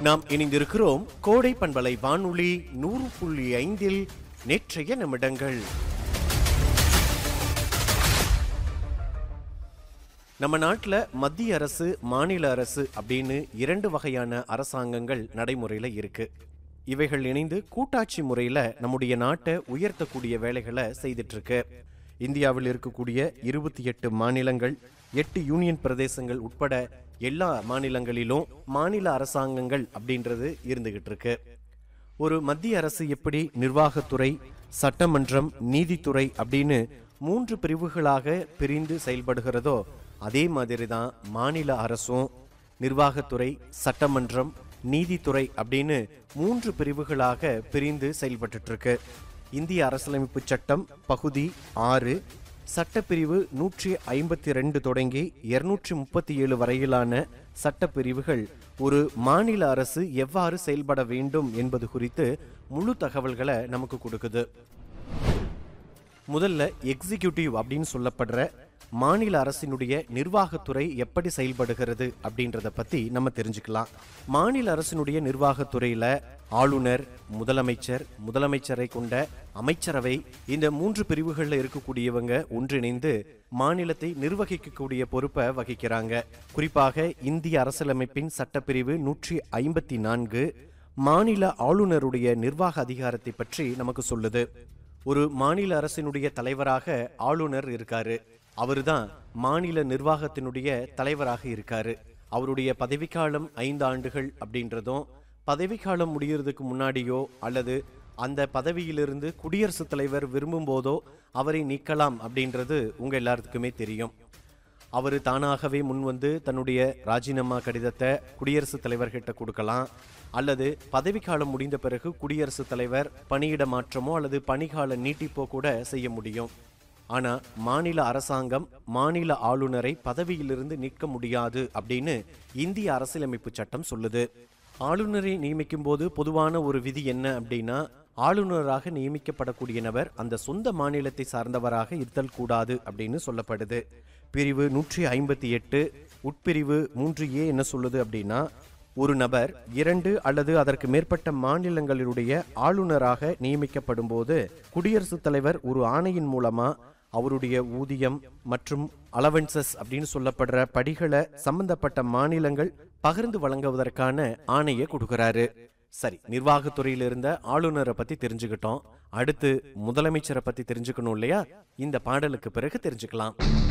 நாம் இணைந்திருக்கிறோம் கோடை பண்பலை வானொலி நூறு புள்ளி ஐந்தில் நேற்றைய நிமிடங்கள் நம்ம நாட்டில் மத்திய அரசு மாநில அரசு அப்படின்னு இரண்டு வகையான அரசாங்கங்கள் நடைமுறையில் இருக்கு இவைகள் இணைந்து கூட்டாட்சி முறையில் நம்முடைய நாட்டை உயர்த்தக்கூடிய வேலைகளை செய்துட்டு இருக்கு இந்தியாவில் இருக்கக்கூடிய இருபத்தி எட்டு மாநிலங்கள் எட்டு யூனியன் பிரதேசங்கள் உட்பட எல்லா மாநிலங்களிலும் மாநில அரசாங்கங்கள் அப்படின்றது இருந்துகிட்டு இருக்கு ஒரு மத்திய அரசு எப்படி நிர்வாகத்துறை சட்டமன்றம் நீதித்துறை அப்படின்னு மூன்று பிரிவுகளாக பிரிந்து செயல்படுகிறதோ அதே மாதிரி தான் மாநில அரசும் நிர்வாகத்துறை சட்டமன்றம் நீதித்துறை அப்படின்னு மூன்று பிரிவுகளாக பிரிந்து செயல்பட்டுட்டு இருக்கு இந்திய அரசியலமைப்பு சட்டம் பகுதி ஆறு சட்டப்பிரிவு நூற்றி ஐம்பத்தி ரெண்டு தொடங்கி இருநூற்றி முப்பத்தி ஏழு வரையிலான சட்டப்பிரிவுகள் ஒரு மாநில அரசு எவ்வாறு செயல்பட வேண்டும் என்பது குறித்து முழு தகவல்களை நமக்கு கொடுக்குது முதல்ல எக்ஸிகியூட்டிவ் அப்படின்னு சொல்லப்படுற மாநில அரசினுடைய நிர்வாகத்துறை எப்படி செயல்படுகிறது அப்படின்றத பத்தி நம்ம தெரிஞ்சுக்கலாம் மாநில அரசினுடைய நிர்வாகத்துறையில ஆளுநர் முதலமைச்சர் முதலமைச்சரை கொண்ட அமைச்சரவை இந்த மூன்று பிரிவுகளில் இருக்கக்கூடியவங்க ஒன்றிணைந்து மாநிலத்தை நிர்வகிக்கக்கூடிய பொறுப்பை வகிக்கிறாங்க குறிப்பாக இந்திய அரசியலமைப்பின் சட்டப்பிரிவு நூற்றி ஐம்பத்தி நான்கு மாநில ஆளுநருடைய நிர்வாக அதிகாரத்தை பற்றி நமக்கு சொல்லுது ஒரு மாநில அரசினுடைய தலைவராக ஆளுநர் இருக்காரு அவர்தான் மாநில நிர்வாகத்தினுடைய தலைவராக இருக்காரு அவருடைய பதவிக்காலம் ஐந்து ஆண்டுகள் அப்படின்றதும் பதவிக்காலம் முடியறதுக்கு முன்னாடியோ அல்லது அந்த பதவியிலிருந்து குடியரசுத் தலைவர் விரும்பும் போதோ அவரை நீக்கலாம் அப்படின்றது உங்க எல்லாத்துக்குமே தெரியும் அவர் தானாகவே முன்வந்து தன்னுடைய ராஜினாமா கடிதத்தை குடியரசுத் தலைவர்கிட்ட கொடுக்கலாம் அல்லது பதவிக்காலம் முடிந்த பிறகு குடியரசுத் தலைவர் பணியிட மாற்றமோ அல்லது பணிகால நீட்டிப்போ கூட செய்ய முடியும் ஆனா மாநில அரசாங்கம் மாநில ஆளுநரை பதவியிலிருந்து நீக்க முடியாது அப்படின்னு இந்திய அரசியலமைப்பு சட்டம் சொல்லுது ஆளுநரை நியமிக்கும் போது பொதுவான ஒரு விதி என்ன அப்படின்னா ஆளுநராக நியமிக்கப்படக்கூடிய நபர் அந்த சொந்த மாநிலத்தை சார்ந்தவராக இருத்தல் கூடாது அப்படின்னு சொல்லப்படுது பிரிவு நூற்றி ஐம்பத்தி எட்டு உட்பிரிவு மூன்று ஏ என்ன சொல்லுது அப்படின்னா ஒரு நபர் இரண்டு அல்லது அதற்கு மேற்பட்ட மாநிலங்களினுடைய ஆளுநராக நியமிக்கப்படும் போது குடியரசுத் தலைவர் ஒரு ஆணையின் மூலமா அவருடைய ஊதியம் மற்றும் அலவன்சஸ் அப்படின்னு சொல்லப்படுற படிகளை சம்பந்தப்பட்ட மாநிலங்கள் பகிர்ந்து வழங்குவதற்கான ஆணையை கொடுக்கறாரு சரி நிர்வாகத்துறையில இருந்த ஆளுநரை பத்தி தெரிஞ்சுக்கிட்டோம் அடுத்து முதலமைச்சரை பத்தி தெரிஞ்சுக்கணும் இல்லையா இந்த பாடலுக்கு பிறகு தெரிஞ்சுக்கலாம்